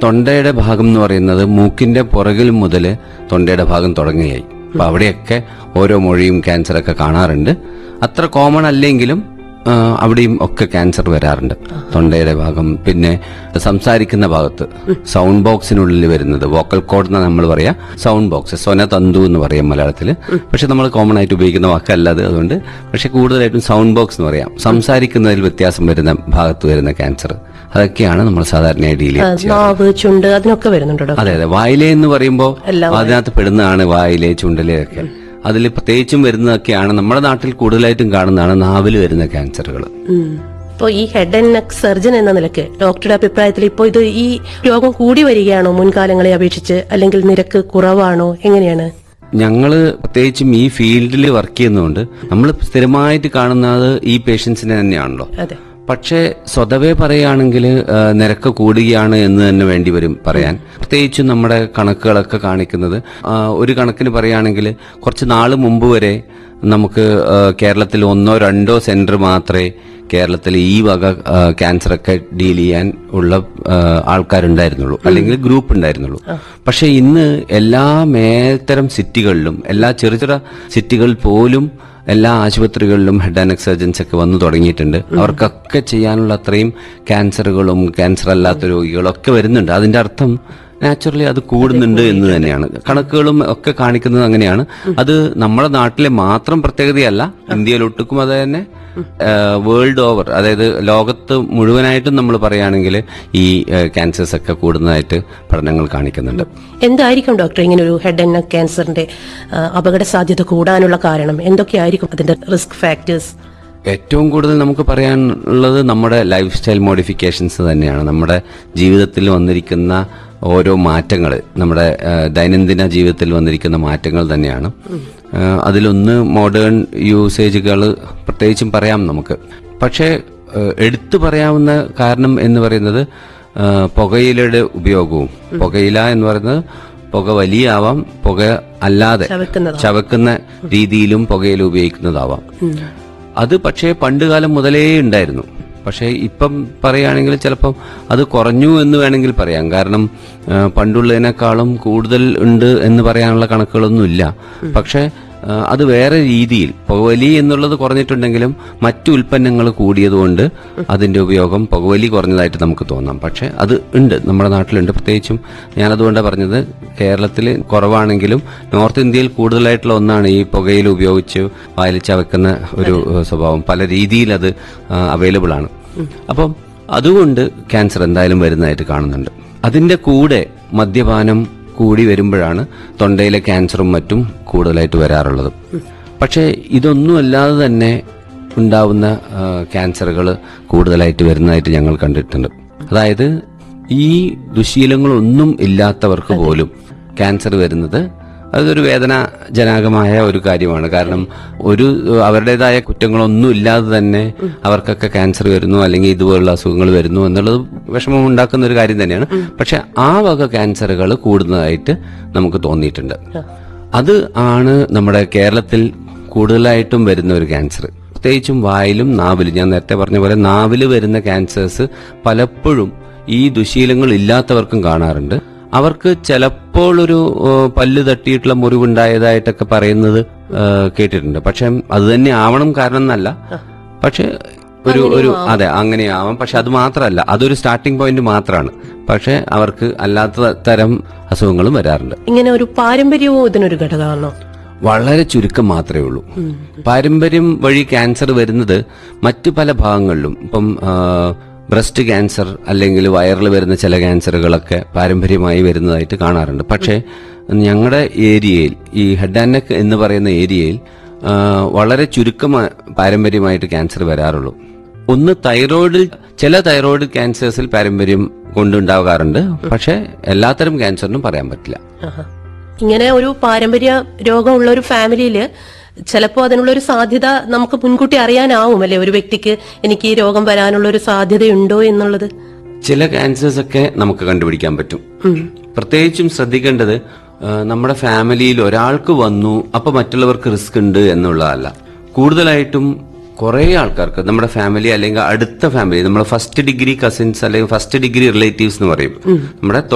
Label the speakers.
Speaker 1: തൊണ്ടയുടെ ഭാഗം എന്ന് പറയുന്നത് മൂക്കിന്റെ പുറകിൽ മുതൽ തൊണ്ടയുടെ ഭാഗം തുടങ്ങുകയായി അപ്പൊ അവിടെയൊക്കെ ഓരോ മൊഴിയും ക്യാൻസറൊക്കെ കാണാറുണ്ട് അത്ര കോമൺ അല്ലെങ്കിലും ആ, അവിടെയും ഒക്കെ ക്യാൻസർ വരാറുണ്ട് തൊണ്ടയുടെ ഭാഗം പിന്നെ സംസാരിക്കുന്ന ഭാഗത്ത് സൗണ്ട് ബോക്സിനുള്ളിൽ വരുന്നത് വോക്കൽ കോഡ് എന്ന് നമ്മൾ പറയാ സൗണ്ട് ബോക്സ് സ്വന തന്തു എന്ന് പറയാം മലയാളത്തിൽ പക്ഷെ നമ്മൾ കോമൺ ആയിട്ട് ഉപയോഗിക്കുന്ന വാക്കല്ല അത് അതുകൊണ്ട് പക്ഷെ കൂടുതലായിട്ടും സൗണ്ട് ബോക്സ് എന്ന് പറയാം സംസാരിക്കുന്നതിൽ വ്യത്യാസം വരുന്ന ഭാഗത്ത് വരുന്ന ക്യാൻസർ അതൊക്കെയാണ് നമ്മൾ സാധാരണയായി ഡീൽ
Speaker 2: ആ,
Speaker 1: ചെയ്യുന്നത്
Speaker 2: നാവ് ചുണ്ട് അതിനൊക്കെ വരുന്നുണ്ടോ ഡോക്ടർ
Speaker 1: അതെ അതെ വായിലെ എന്ന് പറയുമ്പോൾ
Speaker 2: എല്ലാം
Speaker 1: അതിനകത്ത് പെടുന്നതാണ് വായിലെ ചുണ്ടല് ഒക്കെ അതിൽ പ്രത്യേകിച്ചും വരുന്നതൊക്കെയാണ് നമ്മുടെ നാട്ടിൽ കൂടുതലായിട്ടും കാണുന്നതാണ് നാവിൽ വരുന്ന ക്യാൻസറുകൾ
Speaker 2: ഇപ്പോൾ ഈ ഹെഡ് ആൻഡ് നെക്ക് സർജൻ എന്ന നിലയ്ക്ക് ഡോക്ടറുടെ അഭിപ്രായത്തിൽ ഇപ്പോൾ ഇത് ഈ രോഗം കൂടി വരികയാണോ മുൻകാലങ്ങളെ അപേക്ഷിച്ച് അല്ലെങ്കിൽ നിരക്ക് കുറവാണോ എങ്ങനെയാണ്
Speaker 1: ഞങ്ങള് പ്രത്യേകിച്ചും ഈ ഫീൽഡിൽ വർക്ക് ചെയ്യുന്നതുകൊണ്ട് നമ്മൾ സ്ഥിരമായിട്ട് കാണുന്നത് ഈ പേഷ്യൻസിനെ തന്നെയാണല്ലോ
Speaker 2: അതെ
Speaker 1: പക്ഷേ സ്വതവേ പറയുകയാണെങ്കിൽ ആ, നിരക്ക് കൂടുകയാണ് എന്ന് തന്നെ വേണ്ടി വരും പറയാൻ പ്രത്യേകിച്ചും നമ്മുടെ കണക്കുകളൊക്കെ കാണിക്കുന്നത് ആ, ഒരു കണക്കിന് പറയുകയാണെങ്കിൽ കുറച്ച് നാൾ മുമ്പ് വരെ നമുക്ക് ആ, കേരളത്തിൽ ഒന്നോ രണ്ടോ സെന്റർ മാത്രമേ കേരളത്തിൽ ഈ വക ആ, ക്യാൻസറൊക്കെ ഡീൽ ചെയ്യാൻ ഉള്ള ആ, ആൾക്കാരുണ്ടായിരുന്നുള്ളൂ അല്ലെങ്കിൽ ഗ്രൂപ്പ് ഉണ്ടായിരുന്നുള്ളൂ പക്ഷെ ഇന്ന് എല്ലാ മേൽത്തരം സിറ്റികളിലും എല്ലാ ചെറു ചെറു സിറ്റികളിൽ പോലും എല്ലാ ആശുപത്രികളിലും ഹെഡ് ആൻഡ് നെക്ക് സർജൻസ് ഒക്കെ വന്നു തുടങ്ങിയിട്ടുണ്ട് അവർക്കൊക്കെ ചെയ്യാനുള്ള അത്രയും ക്യാൻസറുകളും ക്യാൻസർ അല്ലാത്ത രോഗികളും ഒക്കെ വരുന്നുണ്ട് അതിന്റെ അർത്ഥം നാച്ചുറലി അത് കൂടുന്നുണ്ട് എന്ന് തന്നെയാണ് കണക്കുകളും ഒക്കെ കാണിക്കുന്നത് അങ്ങനെയാണ് അത് നമ്മുടെ നാട്ടിലെ മാത്രം പ്രത്യേകതയല്ല ഇന്ത്യയിലൊട്ടുക്കും അത് തന്നെ വേൾഡ് ഓവർ അതായത് ലോകത്ത് മുഴുവനായിട്ടും നമ്മൾ പറയുകയാണെങ്കിൽ ഈ ക്യാൻസേഴ്സ് ഒക്കെ കൂടുന്നതായിട്ട് പഠനങ്ങൾ കാണിക്കുന്നുണ്ട്
Speaker 2: എന്തായിരിക്കും ഡോക്ടർ ഇങ്ങനെ ഒരു ഹെഡ് ആൻഡ് നെക്ക് ക്യാൻസറിന്റെ ആ, അപകട സാധ്യത കൂടാനുള്ള കാരണം എന്തൊക്കെയായിരിക്കും അതിന്റെ റിസ്ക് ഫാക്ടേഴ്സ്
Speaker 1: ഏറ്റവും കൂടുതൽ നമുക്ക് പറയാനുള്ളത് നമ്മുടെ ലൈഫ് സ്റ്റൈൽ മോഡിഫിക്കേഷൻസ് തന്നെയാണ് നമ്മുടെ ജീവിതത്തിൽ വന്നിരിക്കുന്ന ഓരോ മാറ്റങ്ങൾ നമ്മുടെ ആ, ദൈനംദിന ജീവിതത്തിൽ വന്നിരിക്കുന്ന മാറ്റങ്ങൾ തന്നെയാണ് ആ, അതിലൊന്ന് മോഡേൺ യൂസേജുകൾ പ്രത്യേകിച്ചും പറയാം നമുക്ക് പക്ഷേ ആ, എടുത്തു പറയാവുന്ന കാരണം എന്ന് പറയുന്നത് ആ, പുകയിലയുടെ ഉപയോഗവും പുകയില എന്ന് പറയുന്നത് പുക വലിയാവാം പുക അല്ലാതെ
Speaker 2: ചവയ്ക്കുന്നതാവാം.
Speaker 1: ചവക്കുന്ന രീതിയിലും പുകയില ഉപയോഗിക്കുന്നതാവാം അത് പക്ഷേ പണ്ട് കാലം മുതലേ ഉണ്ടായിരുന്നു പക്ഷേ ഇപ്പം പറയുകയാണെങ്കിൽ ചിലപ്പം അത് കുറഞ്ഞു എന്ന് വേണമെങ്കിൽ പറയാം കാരണം ആ, പണ്ടുള്ളതിനേക്കാളും കൂടുതൽ ഉണ്ട് എന്ന് പറയാനുള്ള കണക്കുകളൊന്നുമില്ല പക്ഷേ ആ, അത് വേറെ രീതിയിൽ പുകവലി എന്നുള്ളത് കുറഞ്ഞിട്ടുണ്ടെങ്കിലും മറ്റു ഉൽപ്പന്നങ്ങൾ കൂടിയതുകൊണ്ട് അതിന്റെ ഉപയോഗം പുകവലി കുറഞ്ഞതായിട്ട് നമുക്ക് തോന്നാം പക്ഷെ അത് ഉണ്ട് നമ്മുടെ നാട്ടിലുണ്ട് പ്രത്യേകിച്ചും ഞാനതുകൊണ്ടാണ് പറഞ്ഞത് കേരളത്തിൽ കുറവാണെങ്കിലും നോർത്ത് ഇന്ത്യയിൽ കൂടുതലായിട്ടുള്ള ഒന്നാണ് ഈ പുകയിൽ ഉപയോഗിച്ച് വായിൽ ചവയ്ക്കുന്ന ഒരു ഏഹ്, സ്വഭാവം പല രീതിയിൽ അത് അവൈലബിൾ ആണ് അപ്പം അതുകൊണ്ട് ക്യാൻസർ എന്തായാലും വരുന്നതായിട്ട് കാണുന്നുണ്ട് അതിന്റെ കൂടെ മദ്യപാനം കൂടി വരുമ്പോഴാണ് തൊണ്ടയിലെ ക്യാൻസറും മറ്റും കൂടുതലായിട്ട് വരാറുള്ളത് പക്ഷേ ഇതൊന്നും അല്ലാതെ തന്നെ ഉണ്ടാവുന്ന ക്യാൻസറുകൾ കൂടുതലായിട്ട് വരുന്നതായിട്ട് ഞങ്ങൾ കണ്ടിട്ടുണ്ട് അതായത് ഈ ദുശീലങ്ങളൊന്നും ഇല്ലാത്തവർക്ക് പോലും ക്യാൻസർ വരുന്നത് അതൊരു വേദനാജനകമായ ഒരു കാര്യമാണ് കാരണം ഒരു അവരുടേതായ കുറ്റങ്ങളൊന്നും ഇല്ലാതെ തന്നെ അവർക്കൊക്കെ ക്യാൻസർ വരുന്നു അല്ലെങ്കിൽ ഇതുപോലുള്ള അസുഖങ്ങൾ വരുന്നു എന്നുള്ളത് വിഷമം ഉണ്ടാക്കുന്ന ഒരു കാര്യം തന്നെയാണ് പക്ഷെ ആ വക ക്യാൻസറുകൾ കൂടുന്നതായിട്ട് നമുക്ക് തോന്നിയിട്ടുണ്ട് അത് ആണ് നമ്മുടെ കേരളത്തിൽ കൂടുതലായിട്ടും വരുന്ന ഒരു ക്യാൻസർ പ്രത്യേകിച്ചും വായിലും നാവിലും ഞാൻ നേരത്തെ പറഞ്ഞ പോലെ നാവില് വരുന്ന ക്യാൻസേഴ്സ് പലപ്പോഴും ഈ ദുശീലങ്ങൾ ഇല്ലാത്തവർക്കും കാണാറുണ്ട് അവർക്ക് ചിലപ്പോൾ ഒരു ഏഹ്, പല്ല് തട്ടിയിട്ടുള്ള മുറിവുണ്ടായതായിട്ടൊക്കെ പറയുന്നത് ഏഹ്, കേട്ടിട്ടുണ്ട് പക്ഷെ അത് തന്നെ ആവണം കാരണം എന്നല്ല പക്ഷെ ഒരു ഒരു അതെ അങ്ങനെയാവാം പക്ഷെ അത് മാത്രമല്ല അതൊരു സ്റ്റാർട്ടിംഗ് പോയിന്റ് മാത്രമാണ് പക്ഷെ അവർക്ക് അല്ലാത്ത തരം അസുഖങ്ങളും വരാറുണ്ട്
Speaker 2: ഇങ്ങനെ ഒരു പാരമ്പര്യവും ഇതിനൊരു ഘടകമാണോ
Speaker 1: വളരെ ചുരുക്കം മാത്രമേ ഉള്ളൂ പാരമ്പര്യം വഴി ക്യാൻസർ വരുന്നത് മറ്റു പല ഭാഗങ്ങളിലും ഇപ്പം ബ്രസ്റ്റ് ക്യാൻസർ അല്ലെങ്കിൽ വയറിൽ വരുന്ന ചില ക്യാൻസറുകളൊക്കെ പാരമ്പര്യമായി വരുന്നതായിട്ട് കാണാറുണ്ട് പക്ഷേ ഞങ്ങളുടെ ഏരിയയിൽ ഈ ഹെഡ് ആൻഡ് നെക്ക് എന്ന് പറയുന്ന ഏരിയയിൽ ആ, വളരെ ചുരുക്കം പാരമ്പര്യമായിട്ട് ക്യാൻസർ വരാറുള്ളൂ ഒന്ന് തൈറോയിഡിൽ ചില തൈറോയിഡ് ക്യാൻസേഴ്സിൽ പാരമ്പര്യം കൊണ്ടുണ്ടാകാറുണ്ട് പക്ഷേ എല്ലാത്തരം ക്യാൻസറിനും പറയാൻ പറ്റില്ല
Speaker 2: ആഹാ. ഇങ്ങനെ ഒരു പാരമ്പര്യ രോഗമുള്ള ഒരു ഫാമിലിയില് ചിലപ്പോൾ അതിനുള്ള ഒരു സാധ്യത നമുക്ക് മുൻകൂട്ടി അറിയാനാവും അല്ലെ ഒരു വ്യക്തിക്ക് എനിക്ക് ഈ രോഗം വരാനുള്ള ഒരു സാധ്യതയുണ്ടോ എന്നുള്ളത്
Speaker 1: ചില ക്യാൻസേഴ്സ് ഒക്കെ നമുക്ക് കണ്ടുപിടിക്കാൻ പറ്റും പ്രത്യേകിച്ചും ശ്രദ്ധിക്കേണ്ടത് ആ, നമ്മുടെ ഫാമിലിയിൽ ഒരാൾക്ക് വന്നു അപ്പൊ മറ്റുള്ളവർക്ക് റിസ്ക് ഉണ്ട് എന്നുള്ളതല്ല കൂടുതലായിട്ടും കുറെ ആൾക്കാർക്ക് നമ്മുടെ ഫാമിലി അല്ലെങ്കിൽ അടുത്ത ഫാമിലി നമ്മുടെ ഫസ്റ്റ് ഡിഗ്രി കസിൻസ് അല്ലെങ്കിൽ ഫസ്റ്റ് ഡിഗ്രി റിലേറ്റീവ്സ് എന്ന് പറയും നമ്മുടെ